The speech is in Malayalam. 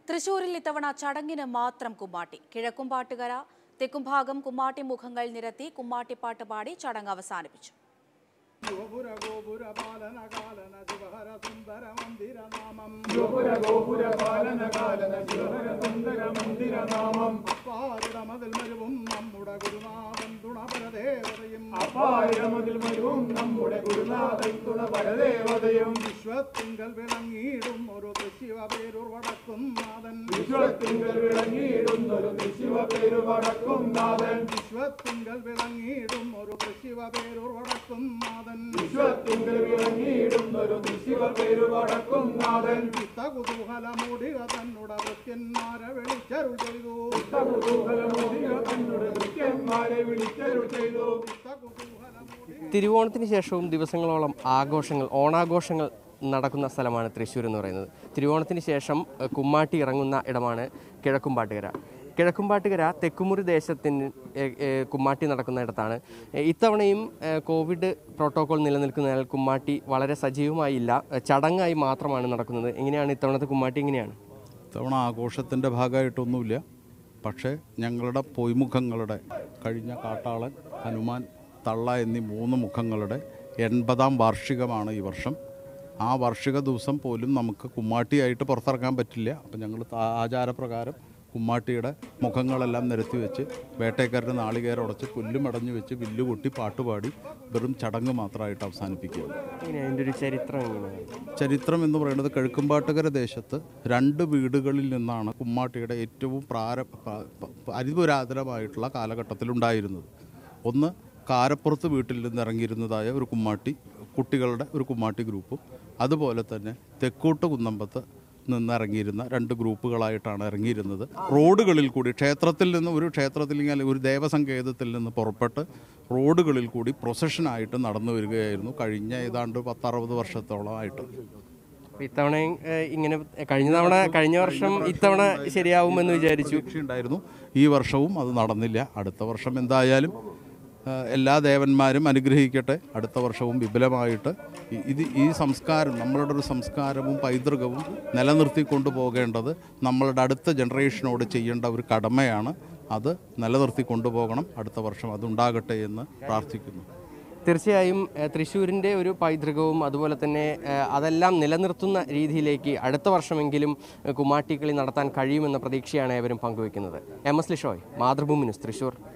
തൃശൂരിൽ ഇത്തവണ ചടങ്ങിന് മാത്രം കുമ്മാട്ടി കിഴക്കുംപാട്ടുകര തെക്കുംഭാഗം കുമ്മാട്ടി മുഖങ്ങൾ നിരത്തി കുമ്മാട്ടിപ്പാട്ട് പാടി ചടങ്ങ് അവസാനിപ്പിച്ചു ഗോപുര ഗോപുര പാലന കാലന ശിവഹര സുന്ദര മന്ദിര നാമം ഗോപുര ഗോപുര പാലന കാലന ശിവഹര സുന്ദര മന്ദിര നാമം അപ്പാരുടെ മതിൽ മരുവും നമ്മുടെ ഗുരുനാഥൻ തുണപരദേവതയും അപ്പായിരമതിൽ മരുവും നമ്മുടെ ഗുരുനാഥൻ തുണ പരദേവതയും വിശ്വത്തിങ്കൽ വിളങ്ങിയിടും ഒരു ശിവ പേരൂർ വടക്കും നാഥൻ വിശ്വത്തിങ്കൽ വിളങ്ങിയിടുന്നൊരു ശിവ പേരു വടക്കും നാഥൻ വിശ്വത്തിങ്കൽ വിളങ്ങിയിടും ഒരു ശിവ പേരൂർ വടക്കും നാഥൻ വിശ്വത്തിങ്കൽ വിളങ്ങിയിടുന്നൊരു ശിവ പേരു വടക്കും നാഥൻ കുതൂഹലമൂടിക തന്നുട വൃത്യന്മാരെ വിളിച്ചരുൾ ചെയ്തു കുതൂഹലമോദിക തന്നോട് കൃത്യന്മാരെ വിളിച്ചരുൾ ചെയ്തു കുതൂഹലമൂടി തിരുവോണത്തിന് ശേഷവും ദിവസങ്ങളോളം ആഘോഷങ്ങൾ ഓണാഘോഷങ്ങൾ നടക്കുന്ന സ്ഥലമാണ് തൃശ്ശൂർ എന്ന് പറയുന്നത് തിരുവോണത്തിന് ശേഷം ഏഹ്, കുമ്മാട്ടി ഇറങ്ങുന്ന ഇടമാണ് കിഴക്കുംപാട്ടുകര കിഴക്കുംപാട്ടുകര തെക്കുമുറി ദേശത്തിന് ഏഹ്, ഏഹ്, കുമ്മാട്ടി നടക്കുന്ന ഇടത്താണ് ഏഹ്, ഇത്തവണയും ഏഹ്, കോവിഡ് പ്രോട്ടോകോൾ നിലനിൽക്കുന്നതിനാൽ കുമ്മാട്ടി വളരെ സജീവമായില്ല ഏഹ്, ചടങ്ങായി മാത്രമാണ് നടക്കുന്നത് എങ്ങനെയാണ് ഇത്തവണത്തെ കുമ്മാട്ടി എങ്ങനെയാണ് ഇത്തവണ ആഘോഷത്തിൻ്റെ ഭാഗമായിട്ടൊന്നുമില്ല പക്ഷേ ഞങ്ങളുടെ പൊയ്മുഖങ്ങളുടെ കഴിഞ്ഞ കാട്ടാളൻ ഹനുമാൻ തള്ള എന്നീ മൂന്ന് മുഖങ്ങളുടെ എൺപതാം വാർഷികമാണ് ഈ വർഷം ആ വാർഷിക ദിവസം പോലും നമുക്ക് കുമ്മാട്ടിയായിട്ട് പുറത്തിറങ്ങാൻ പറ്റില്ല അപ്പം ഞങ്ങൾ താ- ആചാരപ്രകാരം കുമ്മാട്ടിയുടെ മുഖങ്ങളെല്ലാം നിരത്തി വെച്ച് വേട്ടേക്കാരുടെ നാളികേരം ഉടച്ച് പുല്ലുമടഞ്ഞു വെച്ച് വില്ലുകൊട്ടി പാട്ടുപാടി വെറും ചടങ്ങ് മാത്രമായിട്ട് അവസാനിപ്പിക്കുകയാണ് എങ്ങനെയാണ് അതിൻ്റെ ഒരു ചരിത്രം എങ്ങനെയാണ് ചരിത്രം എന്ന് പറയുന്നത് കിഴക്കുംപാട്ടുകര ദേശത്ത് രണ്ട് വീടുകളിൽ നിന്നാണ് കുമ്മാട്ടിയുടെ ഏറ്റവും പ്രാര പ- പ- അതിപുരാതനമായിട്ടുള്ള കാലഘട്ടത്തിലുണ്ടായിരുന്നത് ഒന്ന് കാരപ്പുറത്ത് വീട്ടിൽ നിന്ന് ഇറങ്ങിയിരുന്നതായ ഒരു കുമ്മാട്ടി കുട്ടികളുടെ ഒരു കുമ്മാട്ടി ഗ്രൂപ്പും അതുപോലെ തന്നെ തെക്കോട്ട് കുന്നമ്പത്ത് നിന്നിറങ്ങിയിരുന്ന രണ്ട് ഗ്രൂപ്പുകളായിട്ടാണ് ഇറങ്ങിയിരുന്നത് റോഡുകളിൽ കൂടി ക്ഷേത്രത്തിൽ നിന്ന് ഒരു ക്ഷേത്രത്തിൽ അല്ലെങ്കിൽ ഒരു ദേവസങ്കേതത്തിൽ നിന്ന് പുറപ്പെട്ട് റോഡുകളിൽ കൂടി പ്രൊസഷനായിട്ട് നടന്നു വരികയായിരുന്നു കഴിഞ്ഞ ഏതാണ്ട് പത്തറുപത് വർഷത്തോളമായിട്ട് അപ്പൊ ഇത്തവണയും ഏഹ്, ഇങ്ങനെ കഴിഞ്ഞ തവണ കഴിഞ്ഞ വർഷം ഇത്തവണ ശരിയാവുമെന്ന് വിചാരിച്ചു പ്രതീക്ഷയുണ്ടായിരുന്നു ഈ വർഷവും അത് നടന്നില്ല അടുത്ത വർഷം എന്തായാലും ആ, എല്ലാ ദേവന്മാരും അനുഗ്രഹിക്കട്ടെ അടുത്ത വർഷവും വിപുലമായിട്ട് ഇ- ഇത് ഈ സംസ്കാരം നമ്മളുടെ ഒരു സംസ്കാരവും പൈതൃകവും നിലനിർത്തിക്കൊണ്ടു പോകേണ്ടത് നമ്മളുടെ അടുത്ത ജനറേഷനോട് ചെയ്യേണ്ട ഒരു കടമയാണ് അത് നിലനിർത്തി കൊണ്ടുപോകണം അടുത്ത വർഷം അതുണ്ടാകട്ടെ എന്ന് പ്രാർത്ഥിക്കുന്നു തീർച്ചയായും ഏഹ്, തൃശ്ശൂരിൻ്റെ ഒരു പൈതൃകവും അതുപോലെ തന്നെ ഏഹ്, അതെല്ലാം നിലനിർത്തുന്ന രീതിയിലേക്ക് അടുത്ത വർഷമെങ്കിലും ഏഹ്, കുമ്മാട്ടിക്കളി നടത്താൻ കഴിയുമെന്ന പ്രതീക്ഷയാണ് ഏവരും പങ്കുവയ്ക്കുന്നത് M S Lishoy Mathrubhumi news Thrissur